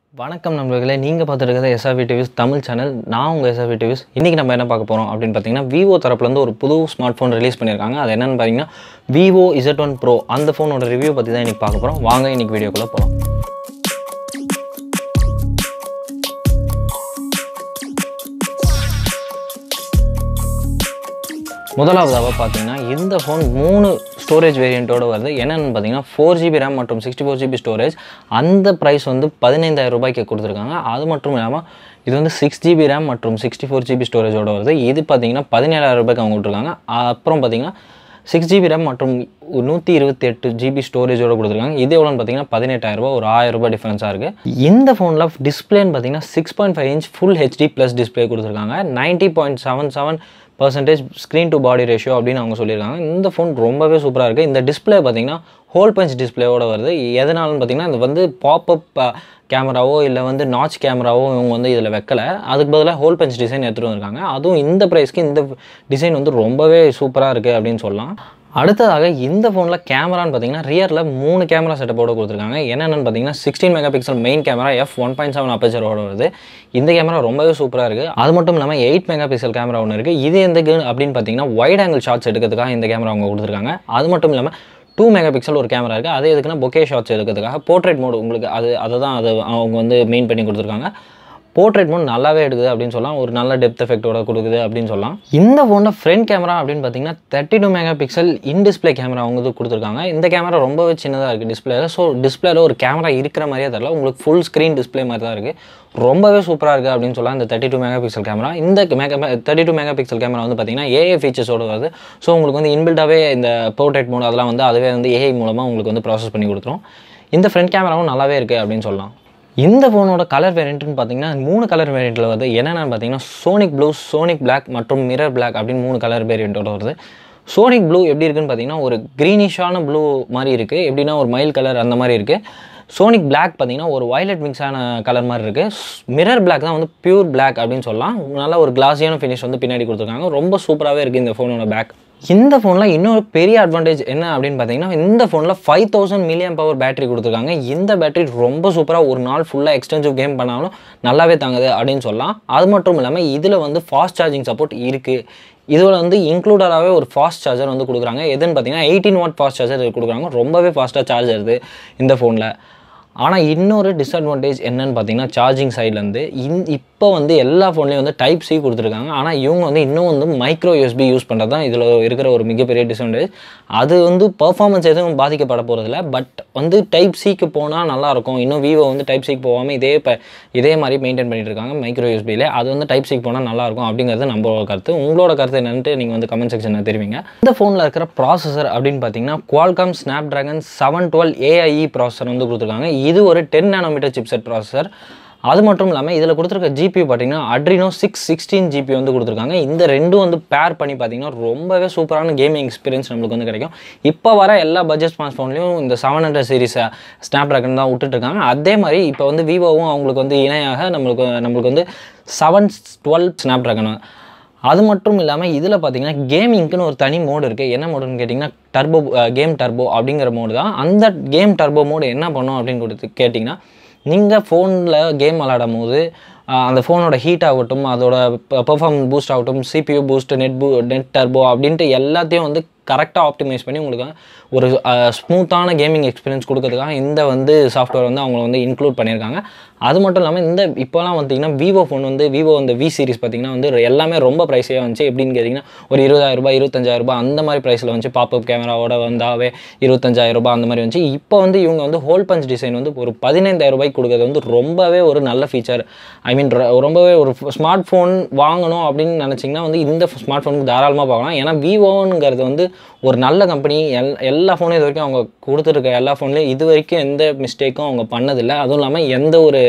வணக்கம் நண்பர்களே நீங்கள் பார்த்துருக்கிறது எஸ்ஆர்வி டிவிஸ் தமிழ் சேனல் நான் உங்கள் எஸ்ஆர்வி டிவிஸ் இன்றைக்கி நம்ம என்ன பார்க்க போகிறோம் அப்படின்னு பார்த்தீங்கன்னா விவோ தரப்புலேருந்து ஒரு புது ஸ்மார்ட் ஃபோன் ரிலீஸ் பண்ணியிருக்காங்க அது என்னென்னு பார்த்தீங்கன்னா விவோ இசட் ஒன் ப்ரோ அந்த ஃபோனோட ரிவ்யூ பற்றி தான் இன்றைக்கி பார்க்க போகிறோம் வாங்க இன்றைக்கி வீடியோக்குள்ளே போகலாம் முதலாவதாக பார்த்தீங்கன்னா இந்த ஃபோன் மூணு ஸ்டோரேஜ் வேரியண்ட்டோட வருது என்னென்னு பார்த்தீங்கன்னா ஃபோர் ஜிபி ரேம் மற்றும் சிக்ஸ்டி ஃபோர் ஜிபி ஸ்டோரேஜ் அந்த ப்ரைஸ் வந்து பதினைந்தாயிரம் ரூபாய்க்கு கொடுத்துருக்காங்க அது மட்டும் இல்லாமல் இது வந்து சிக்ஸ் ஜிபி ரேம் மற்றும் சிக்ஸ்டி ஃபோர் ஜிபி ஸ்டோரேஜோட வருது இது பார்த்தீங்கன்னா பதினேழாயிரம் ரூபாய்க்கு அவங்க விட்ருக்காங்க அப்புறம் பார்த்தீங்கன்னா சிக்ஸ் ஜிபி ரேம் மற்றும் நூற்றி இருபத்தி எட்டு ஜிபி ஸ்டோரேஜோட கொடுத்துருக்காங்க இது எவ்வளோன்னு பார்த்தீங்கன்னா பதினெட்டாயிரரூபா ஒரு ஆயிரம் ரூபாய் டிஃப்ரென்ஸாக இருக்குது இந்த ஃபோனில் டிஸ்பிளேன்னு பார்த்தீங்கன்னா six point five inch full HD plus display கொடுத்துருக்காங்க ninety point seven seven percentage screen to body ratio அப்படின்னு அவங்க சொல்லியிருக்காங்க இந்த ஃபோன் ரொம்பவே சூப்பராக இருக்குது இந்த டிஸ்பிளே பார்த்தீங்கன்னா ஹோல் பஞ்ச் டிஸ்பிளேவோட வருது எதனாலன்னு பார்த்தீங்கன்னா இது வந்து பாப்அப் கேமராவோ இல்லை வந்து நாச் கேமராவோ இவங்க வந்து இதில் வைக்கல அதுக்கு பதிலாக ஹோல் பஞ்ச் டிசைன் எடுத்துகிட்டு வந்திருக்காங்க அதுவும் இந்த ப்ரைஸ்க்கு இந்த டிசைன் வந்து ரொம்பவே சூப்பராக இருக்குது அப்படின்னு சொல்லலாம் அடுத்ததாக இந்த ஃபோனில் கேமரான்னு பார்த்தீங்கன்னா ரியரில் மூணு கேமரா செட்டப்போட கொடுத்துருக்காங்க என்னென்னு பார்த்தீங்கன்னா sixteen mega pixel main camera f one point seven அப்பச்சரோட வருது இந்த கேமரா ரொம்பவே சூப்பராக இருக்குது அது மட்டும் இல்லாமல் எயிட் மெகா பிக்சல் கேமரா ஒன்று இருக்குது இது எந்த அப்படின்னு பார்த்தீங்கன்னா வைட் ஆங்கிள் ஷாட்ஸ் எடுக்கிறதுக்காக இந்த கேமரா அவங்க கொடுத்துருக்காங்க அது மட்டும் இல்லாமல் டூ மெகா பிக்சல் ஒரு கேமரா இருக்குது அதே எதுக்குன்னா பொக்கே ஷாட்ஸ் எடுக்கிறதுக்காக போர்ட்ரேட் மோடு உங்களுக்கு அது அதை தான் அது அவங்க வந்து மெயின் பண்ணி கொடுத்துருக்காங்க போர்ட்ரேட் மோட் நல்லாவே எடுக்குது அப்படின்னு சொல்லலாம் ஒரு நல்ல டெப்த் எஃபெக்டோட கொடுக்குது அப்படின்னு சொல்லலாம் இந்த ஃபோனில் ஃப்ரண்ட் கேமரா அப்படின்னு பார்த்தீங்கன்னா thirty two mega pixel in display camera அவங்க இது கொடுத்துருக்காங்க இந்த கேமரா ரொம்பவே சின்னதாக இருக்குது டிஸ்பிளேல ஸோ டிஸ்பிளேல ஒரு கேமரா இருக்கிற மாதிரியே தெரியல உங்களுக்கு ஃபுல் ஸ்க்ரீன் டிஸ்பிளே மாதிரி தான் இருக்குது ரொம்பவே சூப்பராக இருக்குது அப்படின்னு சொல்லலாம் இந்த thirty two mega pixel camera இந்த mega thirty two mega pixel camera வந்து பார்த்தீங்கன்னா ஏஐ ஃபீச்சர்ஸோட வருது ஸோ உங்களுக்கு வந்து இன்பில்டாகவே இந்த போர்ட்ரேட் மோட் அதெல்லாம் வந்து அதுவே வந்து ஏஐ மூலமாக உங்களுக்கு வந்து ப்ராசஸ் பண்ணி கொடுத்துரும் இந்த ஃப்ரண்ட் கேமராவும் நல்லாவே இருக்குது அப்படின்னு சொல்லலாம் இந்த ஃபோனோட கலர் வேரியண்ட்னு பார்த்தீங்கன்னா மூணு கலர் வேரியண்ட்டில் வருது என்னென்னு பார்த்தீங்கன்னா சோனிக் ப்ளூ சோனிக் பிளாக் மற்றும் மிரர் பிளாக் அப்படின்னு மூணு கலர் வேரியண்ட்டோட வருது சோனிக் ப்ளூ எப்படி இருக்குன்னு பார்த்தீங்கன்னா ஒரு க்ரீனிஷான ப்ளூ மாதிரி இருக்குது எப்படின்னா ஒரு மைல் கலர் அந்த மாதிரி இருக்குது சோனிக் பிளாக் பார்த்தீங்கன்னா ஒரு வயலட் மிக்ஸான கலர் மாதிரி இருக்குது மிரர் பிளாக் தான் வந்து பியூர் பிளாக் அப்படின்னு சொல்லலாம் நல்ல ஒரு கிளாஸியான ஃபினிஷ் வந்து பின்னாடி கொடுத்துருக்காங்க ரொம்ப சூப்பராகவே இருக்குது இந்த ஃபோனோட பேக் இந்த ஃபோனில் இன்னொரு பெரிய அட்வான்டேஜ் என்ன அப்படின்னு பார்த்தீங்கன்னா இந்த ஃபோனில் five thousand million power battery கொடுத்துருக்காங்க இந்த பேட்டரி ரொம்ப சூப்பராக ஒரு நாள் ஃபுல்லாக எக்ஸ்டென்சிவ் கேம் பண்ணாலும் நல்லாவே தாங்குது அப்படின்னு சொல்லலாம் அது மட்டும் இல்லாமல் இதில் வந்து ஃபாஸ்ட் சார்ஜிங் சப்போர்ட் இருக்குது இதில் வந்து இன்க்ளூடடாகவே ஒரு ஃபாஸ்ட் சார்ஜர் வந்து கொடுக்குறாங்க எதுன்னு பார்த்தீங்கன்னா எயிட்டீன் வாட் ஃபாஸ்ட் சார்ஜர் கொடுக்குறாங்க ரொம்பவே ஃபாஸ்ட்டாக சார்ஜ் ஆகுது இந்த ஃபோனில் ஆனால் இன்னொரு டிஸ்அட்வான்டேஜ் என்னன்னு பார்த்தீங்கன்னா சார்ஜிங் சைட்லேருந்து இன் இப்போ வந்து எல்லா ஃபோன்லேயும் வந்து டைப் சி கொடுத்துருக்காங்க ஆனால் இவங்க வந்து இன்னும் வந்து மைக்ரோ யூஎஸ்பி யூஸ் பண்ணுறது தான் இதில் இருக்கிற ஒரு மிகப்பெரிய டிஸ்அட்வான்டேஜ் அது வந்து பர்ஃபார்மன்ஸ் எதுவும் பாதிக்கப்பட போகிறதில்ல பட் வந்து டைப் சிக்கு போனால் நல்லாயிருக்கும் இன்னும் விவோ வந்து டைப் சிக்கு போகாமல் இதே இப்போ இதே மாதிரி மெயின்டைன் பண்ணிட்டு இருக்காங்க மைக்ரோ யூஎஸ்பியில் அது வந்து டைப் சிக்கு போனால் நல்லாயிருக்கும் அப்படிங்கிறது நம்மளோட கருத்து உங்களோட கருத்து என்னன்ட்டு நீங்கள் வந்து கமெண்ட் செக்ஷனில் தெரிவிங்க இந்த ஃபோனில் இருக்கிற ப்ராசஸர் அப்படின்னு பார்த்தீங்கன்னா Qualcomm Snapdragon seven twelve AIE processor வந்து கொடுத்துருக்காங்க இது ஒரு டென் நானோமீட்டர் சிப்செட் ப்ராசஸர் அது மட்டும் இல்லாமல் இதில் கொடுத்துருக்க ஜிபி பார்த்தீங்கன்னா அட்ரினோ சிக்ஸ் சிக்ஸ்டீன் ஜிபி வந்து கொடுத்துருக்காங்க இந்த ரெண்டும் வந்து பேர் பண்ணி பார்த்தீங்கன்னா ரொம்பவே சூப்பரான கேமிங் எக்ஸ்பீரியன்ஸ் நம்மளுக்கு வந்து கிடைக்கும் இப்போ வர எல்லா பட்ஜெட் ஸ்மார்ட் ஃபோன்லையும் இந்த செவன் ஹண்ட்ரட் சீரிஸை ஸ்னாப் ட்ராகன் தான் விட்டுட்ருக்காங்க அதே மாதிரி இப்போ வந்து விவோவும் அவங்களுக்கு வந்து இணையாக நம்மளுக்கு நம்மளுக்கு வந்து செவன் டுவெல் ஸ்னாப் ட்ராகன் அது மட்டும் இல்லாமல் இதில் பார்த்தீங்கன்னா கேமிங்க்குன்னு ஒரு தனி மோடு இருக்குது என்ன மோடுன்னு கேட்டிங்கன்னா டர்போ கேம் டர்போ அப்படிங்கிற மோடு தான் அந்த கேம் டர்போ மோடு என்ன பண்ணும் அப்படின்னு கொடுத்து கேட்டிங்கன்னா நீங்கள் ஃபோனில் கேம் விளாடும் போது அந்த ஃபோனோட ஹீட் ஆகட்டும் அதோட பெர்ஃபார்மன்ஸ் பூஸ்ட் ஆகட்டும் சிபியூ பூஸ்ட் நெட் பூ நெட் டர்போ அப்படின்ட்டு எல்லாத்தையும் வந்து கரெக்டாக ஆப்டிமைஸ் பண்ணி உங்களுக்கு ஒரு ஸ்மூத்தான கேமிங் எக்ஸ்பீரியன்ஸ் கொடுக்கறதுக்காக இந்த வந்து சாஃப்ட்வேர் வந்து அவங்க வந்து இன்க்ளூட் பண்ணியிருக்காங்க அது மட்டும் இல்லாமல் இந்த இப்போலாம் பார்த்தீங்கன்னா விவோ ஃபோன் வந்து விவோ இந்த வி சீரிஸ் பார்த்தீங்கன்னா வந்து எல்லாமே ரொம்ப ப்ரைஸே வந்துச்சு எப்படின்னு கேட்டிங்கன்னா ஒரு இருபதாயிரம் ரூபாய் இருபத்தஞ்சாயிரம் ரூபாய் அந்த மாதிரி ப்ரைஸில் வந்து பாப்அப் கேமராவோட வந்தாவே இருபத்தஞ்சாயிரம் ரூபாய் அந்த மாதிரி வந்துச்சு இப்போ வந்து இவங்க வந்து ஹோல் பஞ்ச் டிசைன் வந்து ஒரு பதினைந்தாயிரம் ரூபாய்க்கு கொடுக்குறது வந்து ரொம்பவே ஒரு நல்ல ஃபீச்சர் ஐ மீன் ரொம்பவே ஒரு ஸ்மார்ட் ஃபோன் வாங்கணும் அப்படின்னு நினச்சிங்கன்னா வந்து இந்த ஸ்மார்ட் ஃபோனுக்கு தாராளமாக பார்க்கலாம் ஏன்னா விவோங்கிறது வந்து ஒரு நல்ல கம்பெனி எல் எல்லா ஃபோனும் இது வரைக்கும் அவங்க கொடுத்துருக்க எல்லா ஃபோன்லேயும் இது வரைக்கும் எந்த மிஸ்டேக்கும் அவங்க பண்ணதில்லை அதுவும் இல்லாமல் எந்த ஒரு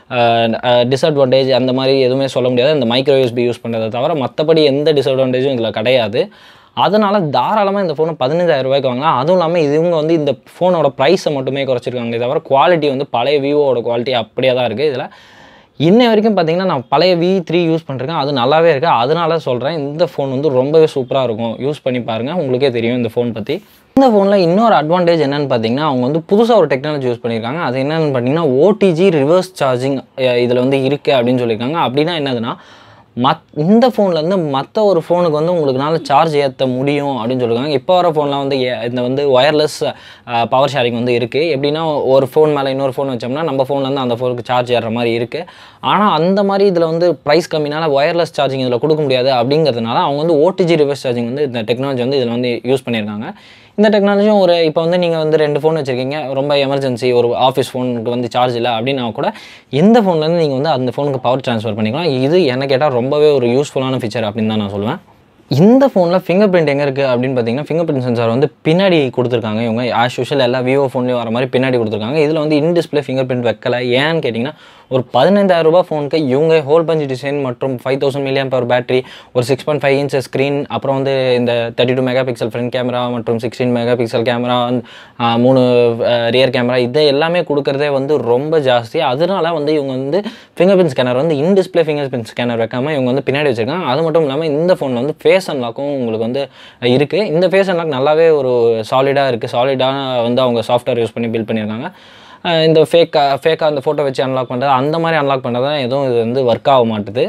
டிஸ்அட்வான்டேஜ் அந்த மாதிரி எதுவுமே சொல்ல முடியாது இந்த மைக்ரோ யூஎஸ்பி யூஸ் பண்ணுறதை தவிர மற்றபடி எந்த டிஸ்அட்வான்டேஜும் இதில் கிடையாது அதனால் தாராளமாக இந்த ஃபோனை பதினஞ்சாயிரம் ரூபாய்க்கு வாங்கலாம் அதுவும் இல்லாமல் இவங்க வந்து இந்த ஃபோனோட ப்ரைஸை மட்டுமே குறைச்சிருக்காங்க தவிர குவாலிட்டி வந்து பழைய விவோட குவாலிட்டி அப்படியே தான் இருக்குது இதில் இன்ன வரைக்கும் பார்த்தீங்கன்னா நான் பழைய வி த்ரீ யூஸ் பண்ணிருக்கேன் அது நல்லாவே இருக்குது அதனால சொல்கிறேன் இந்த ஃபோன் வந்து ரொம்பவே சூப்பராக இருக்கும் யூஸ் பண்ணி பாருங்கள் உங்களுக்கே தெரியும் இந்த ஃபோன் பற்றி இந்த ஃபோனில் இன்னொரு அட்வான்டேஜ் என்னன்னு பார்த்தீங்கன்னா அவங்க வந்து புதுசாக ஒரு டெக்னாலஜி யூஸ் பண்ணியிருக்காங்க அது என்னன்னு பார்த்தீங்கன்னா ஓடிஜி ரிவர்ஸ் சார்ஜிங் இதில் வந்து இருக்குது அப்படின்னு சொல்லியிருக்காங்க அப்படின்னா என்னதுன்னா மத் இந்த ஃபோன்லேருந்து மற்ற ஒரு ஃபோனுக்கு வந்து உங்களுக்குனால சார்ஜ் ஏற்ற முடியும் அப்படின்னு சொல்லியிருக்காங்க இப்போ வர ஃபோன்லாம் வந்து ஏ- இந்த வந்து ஒயர்லெஸ் பவர் ஷேரிங் வந்து இருக்குது எப்படின்னா ஒரு ஃபோன் மேலே இன்னொரு ஃபோன் வச்சோம்னா நம்ம ஃபோன்லேருந்து அந்த ஃபோனுக்கு சார்ஜ் ஏறுற மாதிரி இருக்குது ஆனால் அந்த மாதிரி இதில் வந்து ப்ரைஸ் கம்மினால ஒயர்லெஸ் சார்ஜிங் இதில் கொடுக்க முடியாது அப்படிங்கிறதுனால அவங்க வந்து ஓடிஜி ரிவர்ஸ் சார்ஜிங் வந்து இந்த டெக்னாலஜி வந்து இதில் வந்து யூஸ் பண்ணியிருக்காங்க இந்த டெக்னாலஜியும் ஒரு இப்போ வந்து நீங்கள் வந்து ரெண்டு ஃபோன் வச்சுருக்கீங்க ரொம்ப எமர்ஜென்சி ஒரு ஆஃபீஸ் ஃபோனுக்கு வந்து சார்ஜ் இல்லை அப்படின்னா கூட இந்த ஃபோன்லேருந்து நீங்கள் வந்து அந்த ஃபோனுக்கு பவர் ட்ரான்ஸ்ஃபர் பண்ணிக்கலாம் இது என்ன கேட்டால் ரொம்பவே ஒரு யூஸ்ஃபுல்லான ஃபீச்சர் அப்படின்னு தான் நான் சொல்லுவேன் இந்த ஃபோனில் ஃபிங்கர் பிரிண்ட் எங்கே இருக்குது அப்படின்னு பார்த்தீங்கன்னா ஃபிங்கர் பிரிண்ட் சென்சார் வந்து பின்னாடி கொடுத்துருக்காங்க இவங்க ஆஸ் யூஷுவல் எல்லா விவோ ஃபோன்லேயும் வர மாதிரி பின்னாடி கொடுத்துருக்காங்க இதில் வந்து இன் டிஸ்பிளே ஃபிங்கர் பிரிண்ட் வைக்கல ஏன்னு கேட்டிங்கன்னா ஒரு பதினைந்தாயிரம் ரூபாய் ஃபோனுக்கு இவங்க ஹோல் பஞ்ச் டிசைன் மற்றும் five thousand milliamp power battery ஒரு six point five inch screen அப்புறம் வந்து இந்த thirty two mega megapixel front camera மற்றும் சிக்ஸ்டீன் மெகா பிக்சல் கேமரா மூணு ரியர் கேமரா இது எல்லாமே கொடுக்குறதே வந்து ரொம்ப ஜாஸ்தி அதனால வந்து இவங்க வந்து ஃபிங்கர் பிரிண்ட் ஸ்கேனர் வந்து in display fingerprint scanner வைக்காம இவங்க வந்து பின்னாடி வச்சிருக்காங்க அது மட்டும் இல்லாமல் இந்த ஃபோனில் வந்து ஃபேஸ் அன்லாக்கும் உங்களுக்கு வந்து இருக்குது இந்த ஃபேஸ் அன்லாக் நல்லாவே ஒரு சாலிடாக இருக்குது சாலிடாக வந்து அவங்க சாஃப்ட்வேர் யூஸ் பண்ணி பில்ட் பண்ணியிருக்காங்க அஹ் இந்த ஃபேக்காக ஃபேக்காக அந்த ஃபோட்டோ வச்சு அன்லாக் பண்ணுறது அந்த மாதிரி அன்லாக் பண்ணுறது தான் எதுவும் இது வந்து ஒர்க் ஆக மாட்டுது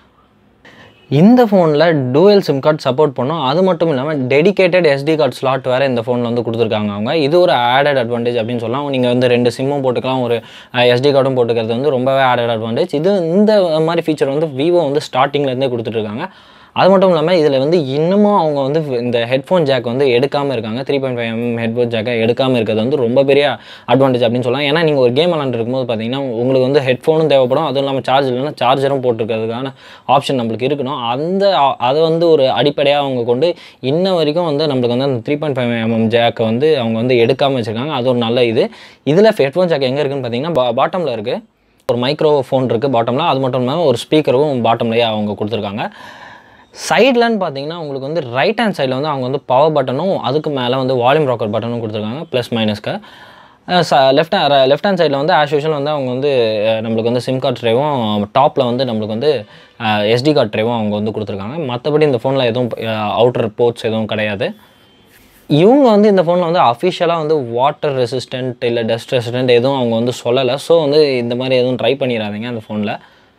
இந்த ஃபோனில் டூயல் சிம் கார்டு சப்போர்ட் பண்ணும் அது மட்டும் இல்லாமல் டெடிகேட்டட் எஸ்டி கார்டு ஸ்லாட் வேறு இந்த ஃபோனில் வந்து கொடுத்துருக்காங்க அவங்க இது ஒரு ஆடட் அட்வான்டேஜ் அப்படின்னு சொல்லலாம் நீங்கள் வந்து ரெண்டு சிம்மும் போட்டுக்கலாம் ஒரு எஸ்டி கார்டும் போட்டுக்கிறது வந்து ரொம்பவே ஆடட் அட்வான்டேஜ் இது இந்த மாதிரி ஃபீச்சர் வந்து விவோ வந்து ஸ்டார்டிங்லேருந்தே கொடுத்துட்ருக்காங்க அது மட்டும் இல்லாமல் இதில் வந்து இன்னமும் அவங்க வந்து இந்த ஹெட்ஃபோன் ஜாக் வந்து எடுக்காமல் இருக்காங்க three point five m headphone ஜாக்கை எடுக்காமல் இருக்கிறது வந்து ரொம்ப பெரிய அட்வான்டேஜ் அப்படின்னு சொல்லலாம் ஏன்னா நீங்கள் ஒரு கேம் விளாண்டுருக்கும்போது பார்த்தீங்கன்னா உங்களுக்கு வந்து ஹெட்ஃபோனும் தேவைப்படும் அதுவும் இல்லாமல் சார்ஜ் இல்லைன்னா சார்ஜரும் போட்டிருக்கிறதுக்கான ஆப்ஷன் நம்மளுக்கு இருக்கணும் அந்த அ- அதை வந்து ஒரு அடிப்படையாக அவங்க கொண்டு இன்ன வரைக்கும் வந்து நம்மளுக்கு வந்து அந்த த்ரீ பாயிண்ட் ஃபைவ் எம்எம் ஜாக்கை வந்து அவங்க வந்து எடுக்காமல் வச்சுருக்காங்க அது ஒரு நல்ல இது இதில் ஹெட்ஃபோன் ஜாக் எங்கே இருக்குன்னு பார்த்தீங்கன்னா பா பாட்டமில் இருக்குது ஒரு மைக்ரோ ஃபோன் இருக்குது பாட்டமில் அது மட்டும் இல்லாமல் ஒரு ஸ்பீக்கரும் பாட்டம்லேயே அவங்க கொடுத்துருக்காங்க சைட்லன்னு பார்த்தீங்கன்னா உங்களுக்கு வந்து ரைட் ஹேண்ட் சைடில் வந்து அவங்க வந்து பவர் பட்டனும் அதுக்கு மேலே வந்து வால்யூம் ராக்கர் பட்டனும் கொடுத்துருக்காங்க ப்ளஸ் மைனஸ்க்கு லெஃப்ட் லெஃப்ட் ஹேண்ட் சைடில் வந்து ஆஸ் யூஷுவல் வந்து அவங்க வந்து அஹ், நம்மளுக்கு வந்து சிம் கார்ட் ட்ரேவும் டாப்பில் வந்து நம்மளுக்கு வந்து எஸ்டி கார்ட் ட்ரேவும் அவங்க வந்து கொடுத்துருக்காங்க மற்றபடி இந்த ஃபோனில் எதுவும் அவுட்டர் போர்ட்ஸ் எதுவும் கிடையாது இவங்க வந்து இந்த ஃபோனில் வந்து அஃபிஷியலாக வந்து வாட்டர் ரெசிஸ்டன்ட் இல்லை டஸ்ட் ரெசிஸ்டன்ட் எதுவும் அவங்க வந்து சொல்லலை ஸோ வந்து இந்த மாதிரி எதுவும் ட்ரை பண்ணிடாதீங்க அந்த ஃபோனில்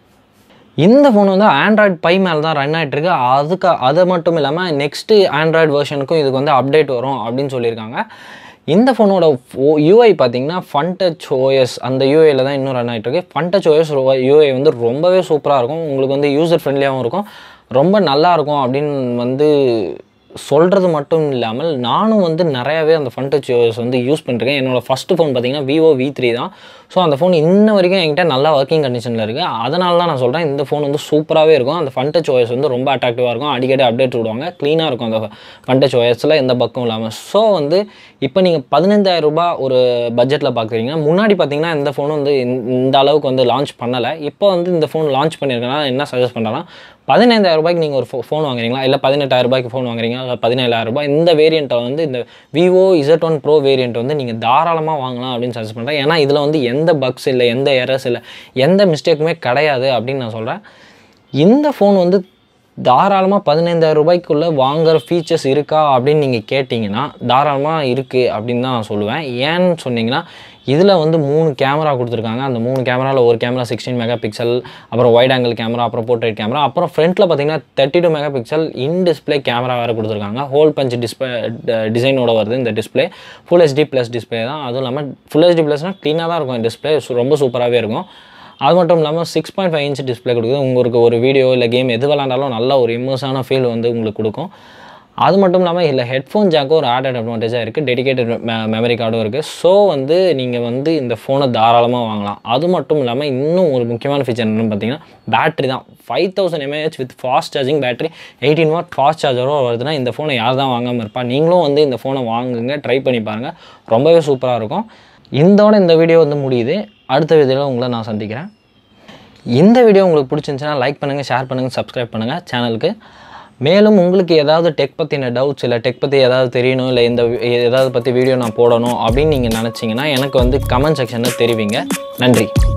இந்த ஃபோன் வந்து ஆண்ட்ராய்ட் பை மேலே தான் ரன் ஆகிட்டு இருக்கு அதுக்கு அது மட்டும் இல்லாமல் நெக்ஸ்ட்டு ஆண்ட்ராய்டு வெர்ஷனுக்கும் இதுக்கு வந்து அப்டேட் வரும் அப்படின்னு சொல்லியிருக்காங்க இந்த ஃபோனோட யூஐ பார்த்தீங்கன்னா ஃபன் டச் ஓஎஸ் அந்த யூஐயில் தான் இன்னும் ரன் ஆகிட்டு இருக்கு ஃபன் டச் ஓஎஸ் யூஐ வந்து ரொம்பவே சூப்பராக இருக்கும் உங்களுக்கு வந்து யூசர் ஃப்ரெண்ட்லியாகவும் இருக்கும் ரொம்ப நல்லா இருக்கும் அப்படின்னு வந்து சொல்கிறது மட்டும் இல்லாமல் நானும் வந்து நிறையாவே அந்த ஃபன் டச் ஓஎஸ் வந்து யூஸ் பண்ணிருக்கேன் என்னோட ஃபஸ்ட்டு ஃபோன் பார்த்தீங்கன்னா விவோ வி த்ரீ தான் ஸோ அந்த ஃபோன் இன்ன வரைக்கும் என்கிட்ட நல்லா ஒர்க்கிங் கண்டிஷனில் இருக்குது அதனால தான் நான் சொல்கிறேன் இந்த ஃபோன் வந்து சூப்பராகவே இருக்கும் அந்த ஃபன் டச் ஓஎஸ் வந்து ரொம்ப அட்ராக்டிவாக இருக்கும் அடிக்கடி அப்டேட் விடுவாங்க க்ளீனாக இருக்கும் அந்த ஃபன் டச் ஓஎஸில் எந்த பக்கம் இல்லாமல் ஸோ வந்து இப்போ நீங்கள் பதினஞ்சாயிரம் ரூபாய் ஒரு பட்ஜெட்டில் பார்க்குறீங்கன்னா முன்னாடி பார்த்தீங்கன்னா இந்த ஃபோன் வந்து இந்த- இந்த அளவுக்கு வந்து லான்ச் பண்ணலை இப்போ வந்து இந்த ஃபோன் லான்ச் பண்ணியிருக்கனால என்ன சஜஸ்ட் பண்ணுறேன்னா பதினைந்தாயிரம் ரூபாய்க்கு நீங்கள் ஒரு ஃபோன் வாங்குறீங்களா இல்லை பதினெட்டாயிரம் ரூபாய்க்கு ஃபோன் வாங்குறீங்களா இல்லை பதினேழாயிரம் ரூபாய் இந்த வேரியண்ட்டை வந்து இந்த Vivo Z one Pro variant வந்து நீங்கள் தாராளமாக வாங்கலாம் அப்படின்னு சஜஸ்ட் பண்ணுறேன் ஏன்னா இதில் வந்து எந்த பக்ஸ் இல்லை எந்த எரர்ஸ் இல்லை எந்த மிஸ்டேக்குமே கிடையாது அப்படின்னு நான் சொல்கிறேன் இந்த ஃபோன் வந்து தாராளமாக பதினைந்தாயிரம் ரூபாய்க்குள்ளே வாங்குற ஃபீச்சர்ஸ் இருக்கா அப்படின்னு நீங்கள் கேட்டிங்கன்னா தாராளமாக இருக்குது அப்படின்னு தான் நான் சொல்லுவேன் ஏன்னு சொன்னீங்கன்னா இதில் வந்து மூணு கேமரா கொடுத்துருக்காங்க அந்த மூணு கேமராவில் ஒரு கேமரா சிக்ஸ்டீன் மெகா பிக்சல் அப்புறம் வைட் ஆங்கிள் கேமரா அப்புறம் போர்ட்ரேட் கேமரா அப்புறம் ஃப்ரண்ட்டில் பார்த்தீங்கன்னா thirty two mega pixel in display camera வேறு கொடுத்துருக்காங்க ஹோல் பஞ்ச் டிஸ்பிளே டிசைனோட வருது இந்த display full HD plus display தான் அதுவும் இல்லாமல் ஃபுல் ஹெச்டி ப்ளஸ்னால் க்ளீனாக தான் இருக்கும் டிஸ்பிளே ரொம்ப சூப்பராகவே இருக்கும் அது மட்டும் இல்லாமல் six point five inch display கொடுக்குது உங்களுக்கு ஒரு வீடியோ இல்லை கேம் எது விளாண்டாலும் நல்ல ஒரு இமோஸான ஃபீல் வந்து உங்களுக்கு கொடுக்கும் அது மட்டும் இல்லாமல் இல்லை ஹெட்ஃபோன் ஜாக்கும் ஒரு ஆடட் அட்வான்டேஜாக இருக்குது டெடிகேட்டட் மெமரி கார்டும் இருக்குது ஸோ வந்து நீங்கள் வந்து இந்த ஃபோனை தாராளமாக வாங்கலாம் அது மட்டும் இல்லாமல் இன்னும் ஒரு முக்கியமான ஃபீச்சர் என்னென்னு பார்த்தீங்கன்னா பேட்டரி தான் five thousand mAh with fast charging battery eighteen watt fast சார்ஜரும் வருதுன்னா இந்த ஃபோனை யார் தான் வாங்காமல் இருப்பா நீங்களும் வந்து இந்த ஃபோனை வாங்குங்க ட்ரை பண்ணி பாருங்கள் ரொம்பவே சூப்பராக இருக்கும் இதோட இந்த வீடியோ வந்து முடியுது அடுத்த வீடியோவில் உங்களை நான் சந்திக்கிறேன் இந்த வீடியோ உங்களுக்கு பிடிச்சிருந்துச்சுன்னா லைக் பண்ணுங்கள் ஷேர் பண்ணுங்கள் சப்ஸ்கிரைப் பண்ணுங்கள் சேனலுக்கு மேலும் உங்களுக்கு ஏதாவது டெக் பற்றின டவுட்ஸ் இல்லை டெக் பற்றி ஏதாவது தெரியணும் இல்லை இந்த வி- ஏதாவது பற்றி வீடியோ நான் போடணும் அப்படின்னு நீங்கள் நினச்சிங்கன்னா எனக்கு வந்து கமெண்ட் செக்ஷனில் தெரிவிங்க நன்றி